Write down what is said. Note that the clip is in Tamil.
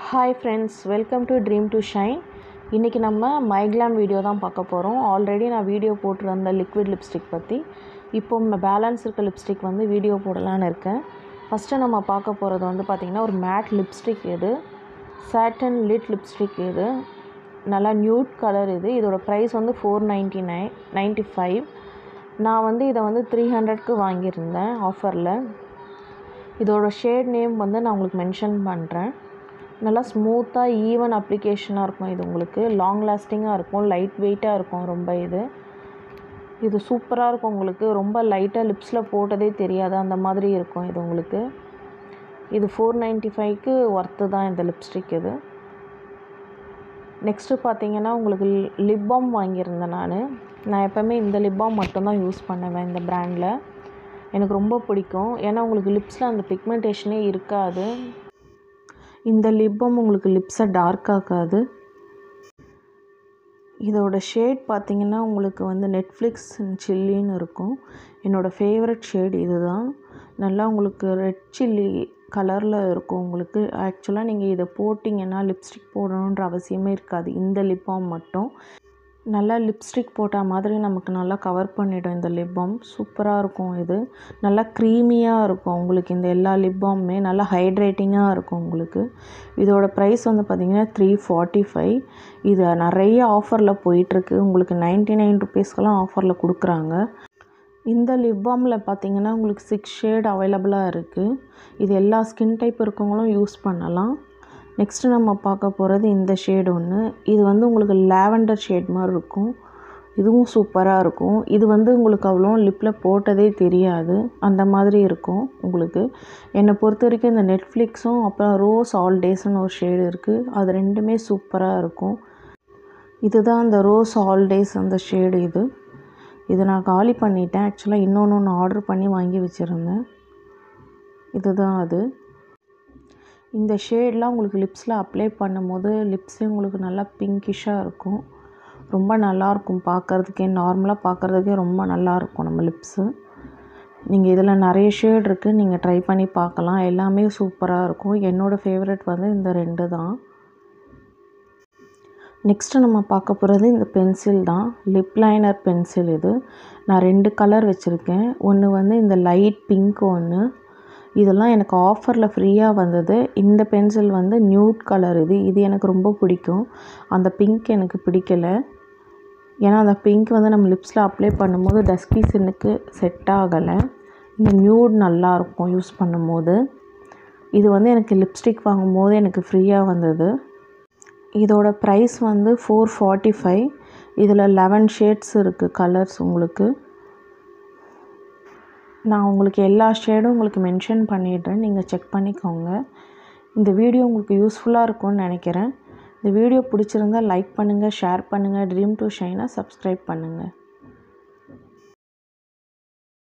hi friends welcome to Dream to Shine இன்றைக்கி நம்ம மைக்ளாம் வீடியோ தான் பார்க்க போகிறோம் ஆல்ரெடி நான் வீடியோ போட்டிருந்த லிக்விட் லிப்ஸ்டிக் பற்றி இப்போ பேலன்ஸ் இருக்க லிப்ஸ்டிக் வந்து வீடியோ போடலான்னு இருக்கேன் ஃபஸ்ட்டு நம்ம பார்க்க போகிறது வந்து பார்த்திங்கன்னா ஒரு மேட் லிப்ஸ்டிக் இது சாட்டன் லிட் லிப்ஸ்டிக் இது நல்லா நியூட் கலர் இது இதோட ப்ரைஸ் வந்து four ninety nine ninety five நான் வந்து இதை வந்து த்ரீ ஹண்ட்ரட்க்கு வாங்கியிருந்தேன் ஆஃபரில் இதோட ஷேட் நேம் வந்து நான் உங்களுக்கு மென்ஷன் பண்ணுறேன் நல்லா ஸ்மூத்தாக ஈவன் அப்ளிகேஷனாக இருக்கும் இது உங்களுக்கு லாங் லாஸ்டிங்காக இருக்கும் லைட் வெயிட்டாக இருக்கும் ரொம்ப இது இது சூப்பராக இருக்கும் உங்களுக்கு ரொம்ப லைட்டாக லிப்ஸில் போட்டதே தெரியாது அந்த மாதிரி இருக்கும் இது உங்களுக்கு இது ஃபோர் நைன்ட்டி ஃபைவ்க்கு ஒர்த்து தான் இந்த லிப்ஸ்டிக் இது நெக்ஸ்ட்டு பார்த்தீங்கன்னா உங்களுக்கு லிப் பாம் வாங்கியிருந்தேன் நான் நான் எப்போவுமே இந்த லிப் பாம் மட்டும்தான் யூஸ் பண்ணுவேன் இந்த ப்ராண்டில் எனக்கு ரொம்ப பிடிக்கும் ஏன்னா உங்களுக்கு லிப்ஸில் அந்த பிக்மெண்டேஷனே இருக்காது இந்த லிப் பாம் உங்களுக்கு லிப்ஸை டார்க் ஆக்காது இதோட ஷேட் பார்த்தீங்கன்னா உங்களுக்கு வந்து நெட்ஃப்ளிக்ஸ் சில்லின்னு இருக்கும் என்னோடய ஃபேவரட் ஷேட் இது தான் நல்லா உங்களுக்கு ரெட் சில்லி கலரில் இருக்கும் உங்களுக்கு ஆக்சுவலாக நீங்கள் இதை போட்டிங்கன்னா லிப்ஸ்டிக் போடணுன்ற அவசியமே இருக்காது இந்த லிப் பாம் மட்டும் நல்லா லிப்ஸ்டிக் போட்டால் மாதிரி நமக்கு நல்லா கவர் பண்ணிடும் இந்த லிப் பாம் சூப்பராக இருக்கும் இது நல்லா க்ரீமியாக இருக்கும் உங்களுக்கு இந்த எல்லா லிப் பாமுமே நல்லா ஹைட்ரேட்டிங்காக இருக்கும் உங்களுக்கு இதோட ப்ரைஸ் வந்து பார்த்திங்கன்னா த்ரீ ஃபார்ட்டி ஃபைவ் இது நிறைய ஆஃபரில் போயிட்டுருக்கு உங்களுக்கு நைன்ட்டி நைன் ருபீஸ்க்கெல்லாம் ஆஃபரில் கொடுக்குறாங்க இந்த லிப் பாமில் பார்த்தீங்கன்னா உங்களுக்கு சிக்ஸ் ஷேட் அவைலபிளாக இருக்குது இது எல்லா ஸ்கின் டைப் இருக்கவங்களும் யூஸ் பண்ணலாம் நெக்ஸ்ட்டு நம்ம பார்க்க போகிறது இந்த ஷேடு ஒன்று இது வந்து உங்களுக்கு லாவெண்டர் ஷேட் மாதிரி இருக்கும் இதுவும் சூப்பராக இருக்கும் இது வந்து உங்களுக்கு அவ்வளோ லிப்பில் போட்டதே தெரியாது அந்த மாதிரி இருக்கும் உங்களுக்கு என்னை பொறுத்த வரைக்கும் இந்த நெட்ஃப்ளிக்ஸும் அப்புறம் ரோஸ் ஆல் டேஸ்னு ஒரு ஷேடு இருக்குது அது ரெண்டுமே சூப்பராக இருக்கும் இதுதான் அந்த ரோஸ் ஆல் டேஸ் அந்த ஷேடு இது இதை நான் காலி பண்ணிட்டேன் ஆக்சுவலாக இன்னொன்று ஒன்று ஆர்டர் பண்ணி வாங்கி வச்சுருந்தேன் இதுதான் அது இந்த ஷேட்லாம் உங்களுக்கு லிப்ஸில் அப்ளை பண்ணும்போது லிப்ஸே உங்களுக்கு நல்லா பிங்கிஷாக இருக்கும் ரொம்ப நல்லாயிருக்கும் பார்க்குறதுக்கே நார்மலாக பார்க்குறதுக்கே ரொம்ப நல்லாயிருக்கும் நம்ம லிப்ஸு நீங்கள் இதில் நிறைய ஷேட் இருக்குது நீங்கள் ட்ரை பண்ணி பார்க்கலாம் எல்லாமே சூப்பராக இருக்கும் என்னோடய ஃபேவரட் வந்து இந்த ரெண்டு தான் நெக்ஸ்ட்டு நம்ம பார்க்க போகிறது இந்த பென்சில் தான் லிப் லைனர் பென்சில் இது நான் ரெண்டு கலர் வச்சுருக்கேன் ஒன்று வந்து இந்த லைட் பிங்க் ஒன்று இதெல்லாம் எனக்கு ஆஃபரில் ஃப்ரீயாக வந்தது இந்த பென்சில் வந்து நியூட் கலர் இது இது எனக்கு ரொம்ப பிடிக்கும் அந்த பிங்க் எனக்கு பிடிக்கலை ஏன்னா அந்த பிங்க் வந்து நம்ம லிப்ஸில் அப்ளை பண்ணும்போது டஸ்கி ஸ்கின்னுக்கு செட் ஆகலை இந்த நியூட் நல்லாயிருக்கும் யூஸ் பண்ணும்போது இது வந்து எனக்கு லிப்ஸ்டிக் வாங்கும்போது எனக்கு ஃப்ரீயாக வந்தது இதோட ப்ரைஸ் வந்து ஃபோர் ஃபார்ட்டி ஃபைவ் இதில் லெவன் ஷேட்ஸ் இருக்குது கலர்ஸ் உங்களுக்கு நான் உங்களுக்கு எல்லா ஷேடும் உங்களுக்கு மென்ஷன் பண்ணிடுறேன் நீங்கள் செக் பண்ணிக்கோங்க இந்த வீடியோ உங்களுக்கு யூஸ்ஃபுல்லாக இருக்கும்னு நினைக்கிறேன் இந்த வீடியோ பிடிச்சிருந்தால் லைக் பண்ணுங்கள் ஷேர் பண்ணுங்கள் ட்ரீம் டு ஷைனை சப்ஸ்கிரைப் பண்ணுங்கள்